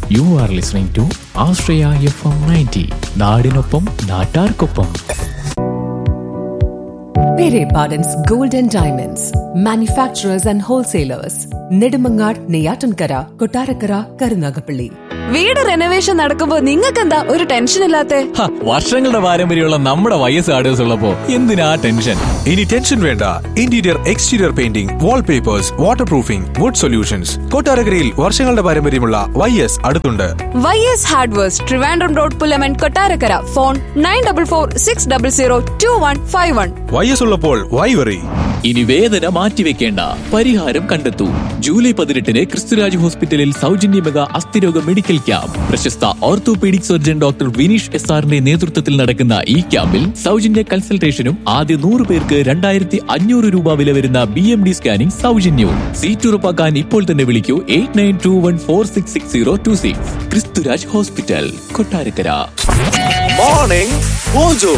U are listening to Ashraya F M ninety നാടിനൊപ്പം നാട്ടാർക്കൊപ്പം Pere Pardon's Gold and Diamonds, manufacturers and wholesalers, Nedimangar, Neyatankara, Kotarakara, Karunagapalli. വീട് renovation നടക്കുമ്പോ നിങ്ങൾക്കെന്താ ഒരു tension ഇല്ലാത്തെ ഹ, വർഷങ്ങളുടെ പാരമ്പര്യമുള്ള നമ്മുടെ വയസ്സ് ആർഡേഴ്സ് ഉള്ളപ്പോ എന്തിനാ ടെൻഷൻ ഇനി ടെൻഷൻ വേണ്ട interior exterior painting wallpapers waterproofing wood solutions കൊട്ടാരക്കരയിൽ വർഷങ്ങളുടെ പാരമ്പര്യമുള്ള വൈ എസ് അടുത്തുണ്ട് Y S hardwares Trivandrum road Pullaman Kottarakkara phone nine double four six double zero two one five one Y S ഉള്ളപ്പോൾ വൈ വറി ഇനി വേദന മാറ്റിവെക്കേണ്ട പരിഹാരം കണ്ടെത്തൂ ജൂലൈ പതിനെട്ടിന് ക്രിസ്തുരാജ് ഹോസ്പിറ്റലിൽ സൗജന്യ മെഗാ അസ്ഥിരോഗ മെഡിക്കൽ ക്യാമ്പ് പ്രശസ്ത orthopaedic surgeon doctor Vineesh S ആറിന്റെ നേതൃത്വത്തിൽ നടക്കുന്ന ഈ ക്യാമ്പിൽ സൗജന്യ കൺസൾട്ടേഷനും ആദ്യ നൂറ് പേർക്ക് രണ്ടായിരത്തി അഞ്ഞൂറ് രൂപ വില വരുന്ന ബി എം ഡി സ്കാനിംഗ് സൗജന്യവും സീറ്റ് ഉറപ്പാക്കാൻ ഇപ്പോൾ തന്നെ വിളിക്കൂ eight nine two one four six six zero two six Kristhuraj hospital Kottarakkara morning mojo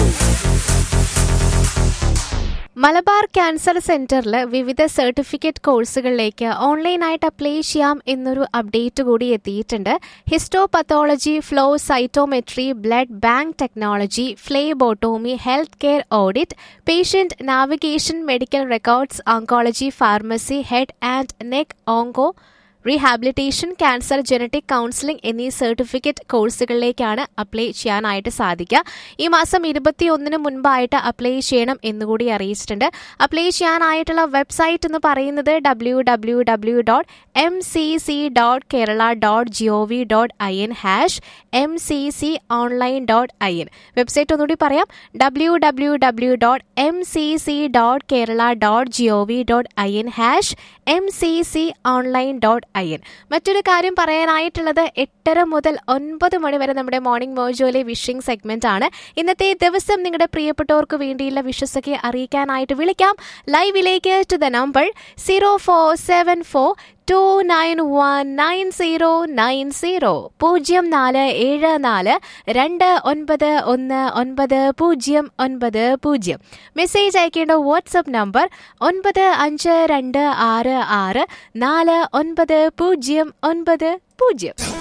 Malabar cancer സെന്ററിൽ വിവിധ സർട്ടിഫിക്കറ്റ് കോഴ്സുകളിലേക്ക് ഓൺലൈനായിട്ട് അപ്ലൈ ചെയ്യാം എന്നൊരു അപ്ഡേറ്റ് കൂടി എത്തിയിട്ടുണ്ട് histopathology flow cytometry blood bank technology phlebotomy health care audit patient navigation medical records oncology pharmacy head and neck onco rehabilitation cancer genetic counselling എന്നീ certificate കോഴ്സുകളിലേക്കാണ് അപ്ലൈ ചെയ്യാനായിട്ട് സാധിക്കുക ഈ മാസം ഇരുപത്തി ഒന്നിന് മുൻപായിട്ട് അപ്ലൈ ചെയ്യണം എന്നുകൂടി അറിയിച്ചിട്ടുണ്ട് അപ്ലൈ ചെയ്യാനായിട്ടുള്ള വെബ്സൈറ്റ് എന്ന് പറയുന്നത് W W W dot M C C dot Kerala dot G O V dot I N hash M C C online dot I N website ഒന്നുകൂടി പറയാം W W W dot M C C dot Kerala dot G O V dot I N hash M C C online dot I N മറ്റൊരു കാര്യം പറയാനായിട്ടുള്ളത് എട്ടര മുതൽ ഒൻപത് മണി വരെ നമ്മുടെ മോർണിംഗ് മോജോയിലെ വിഷിംഗ് സെഗ്മെന്റ് ആണ് ഇന്നത്തെ ദിവസം നിങ്ങളുടെ പ്രിയപ്പെട്ടവർക്ക് വേണ്ടിയുള്ള വിഷസൊക്കെ അറിയിക്കാനായിട്ട് വിളിക്കാം ലൈവിലേക്ക് to the number zero four seven four two nine one nine zero nine zero പൂജ്യം നാല് ഏഴ് നാല് രണ്ട് ഒൻപത് ഒന്ന് ഒൻപത് പൂജ്യം ഒൻപത് പൂജ്യം മെസ്സേജ് അയക്കേണ്ട വാട്സപ്പ് നമ്പർ ഒൻപത് അഞ്ച് രണ്ട് ആറ് ആറ് നാല് ഒൻപത് പൂജ്യം ഒൻപത് പൂജ്യം